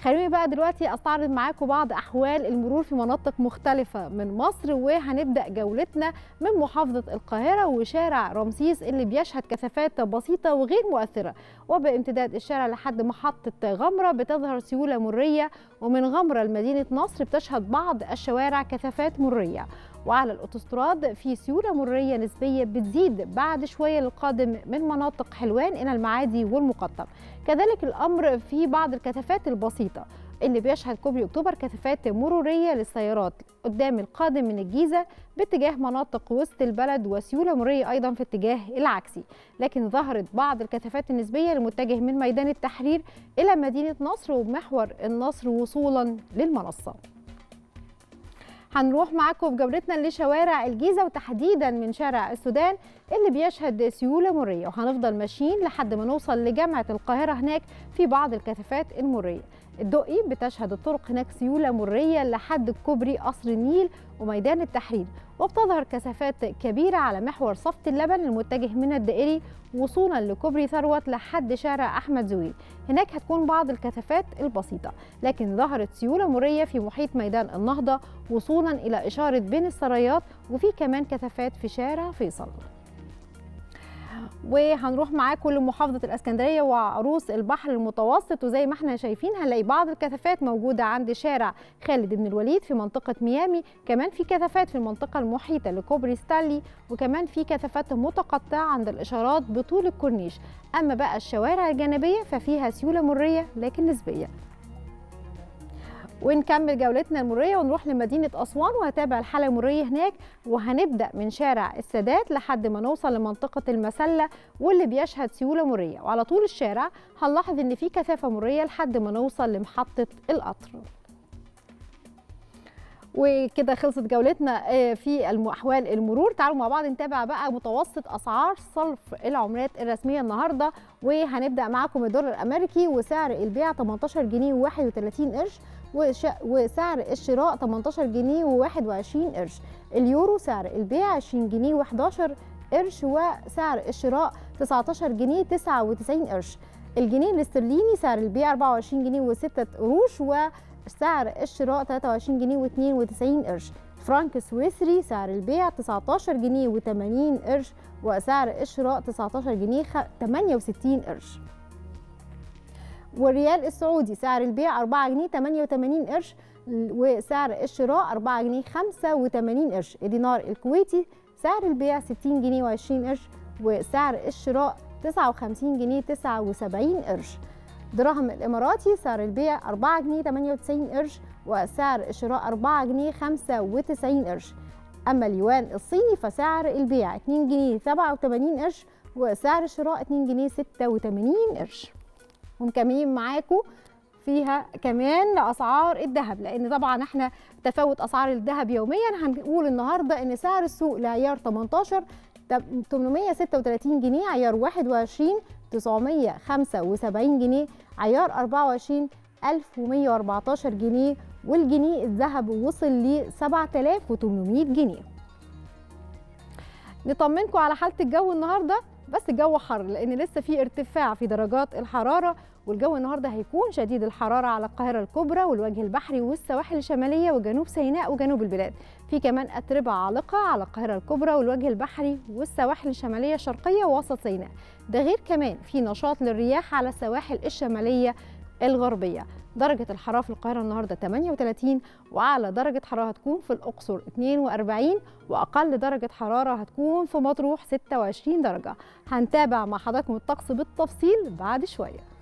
خليني بقى دلوقتي استعرض معاكم بعض احوال المرور في مناطق مختلفه من مصر وهنبدا جولتنا من محافظه القاهره وشارع رمسيس اللي بيشهد كثافات بسيطه وغير مؤثره وبامتداد الشارع لحد محطه غمره بتظهر سيوله مريه ومن غمره لمدينه نصر بتشهد بعض الشوارع كثافات مريه وعلى الاوتوستراد في سيوله مريه نسبيه بتزيد بعد شويه للقادم من مناطق حلوان الى المعادي والمقطم كذلك الامر في بعض الكثافات البسيطه اللي بيشهد كوبري اكتوبر كثافات مروريه للسيارات قدام القادم من الجيزه باتجاه مناطق وسط البلد وسيوله مريه ايضا في اتجاه العكسي لكن ظهرت بعض الكثافات النسبيه المتجه من ميدان التحرير الى مدينه نصر وبمحور النصر وصولا للمنصه هنروح معاكم في جولتنا لشوارع الجيزه وتحديدا من شارع السودان اللي بيشهد سيوله مريه وهنفضل ماشيين لحد ما نوصل لجامعه القاهره هناك في بعض الكثافات المريه الدقي بتشهد الطرق هناك سيوله مريه لحد كوبري قصر النيل وميدان التحرير وبتظهر كثافات كبيره على محور صفت اللبن المتجه من الدائري وصولا لكوبري ثروت لحد شارع احمد زويل هناك هتكون بعض الكثافات البسيطه لكن ظهرت سيوله مريه في محيط ميدان النهضه وصولا الى اشاره بين السرايات وفي كمان كثافات في شارع فيصل وهنروح معاكم لمحافظه الاسكندريه وعروس البحر المتوسط وزي ما احنا شايفين هنلاقي بعض الكثافات موجوده عند شارع خالد بن الوليد في منطقه ميامي كمان في كثافات في المنطقه المحيطه لكوبري ستانلي وكمان في كثافات متقطعه عند الاشارات بطول الكورنيش اما بقى الشوارع الجانبيه ففيها سيوله مريه لكن نسبيه ونكمل جولتنا المريه ونروح لمدينه اسوان وهتابع الحاله المريه هناك وهنبدا من شارع السادات لحد ما نوصل لمنطقه المسله واللي بيشهد سيوله مريه وعلى طول الشارع هنلاحظ ان في كثافه مريه لحد ما نوصل لمحطه القطر وكده خلصت جولتنا في احوال المرور تعالوا مع بعض نتابع بقى متوسط اسعار صرف العملات الرسميه النهارده وهنبدا معاكم الدولار الامريكي وسعر البيع 18 جنيه و31 قرش وسعر الشراء 18 جنيه و21 قرش اليورو سعر البيع 20 جنيه و11 قرش وسعر الشراء 19 جنيه 99 قرش الجنيه الاسترليني سعر البيع 24 جنيه و6 قروش وسعر الشراء 23 جنيه و92 قرش فرانك سويسري سعر البيع 19 جنيه و80 قرش وسعر الشراء 19 جنيه 68 قرش والريال السعودي سعر البيع 4 جنيه 88 قرش وسعر الشراء 4 جنيه 85 قرش الدينار الكويتي سعر البيع 60 جنيه و20 قرش وسعر الشراء 59 جنيه 79 قرش دراهم الاماراتي سعر البيع 4 جنيه 98 قرش وسعر الشراء 4 جنيه 95 قرش اما اليوان الصيني فسعر البيع 2 جنيه 87 قرش وسعر الشراء 2 جنيه 86 قرش ومكملين معاكم فيها كمان اسعار الذهب لان طبعا احنا تفاوت اسعار الذهب يوميا هنقول النهارده ان سعر السوق لعيار 18 836 جنيه عيار 21 975 جنيه عيار 24 1114 جنيه والجنيه الذهب وصل ل 7800 جنيه نطمنكم على حاله الجو النهارده بس الجو حر لان لسه في ارتفاع في درجات الحراره والجو النهارده هيكون شديد الحراره على القاهره الكبرى والوجه البحري والسواحل الشماليه وجنوب سيناء وجنوب البلاد في كمان اتربه عالقه على القاهره الكبرى والوجه البحري والسواحل الشماليه الشرقيه ووسط سيناء ده غير كمان في نشاط للرياح على السواحل الشماليه الغربيه درجة الحرارة في القاهرة النهاردة 38 وأعلى درجة حرارة هتكون في الأقصر 42 وأقل درجة حرارة هتكون في مطروح 26 درجة هنتابع مع حضراتكم الطقس بالتفصيل بعد شوية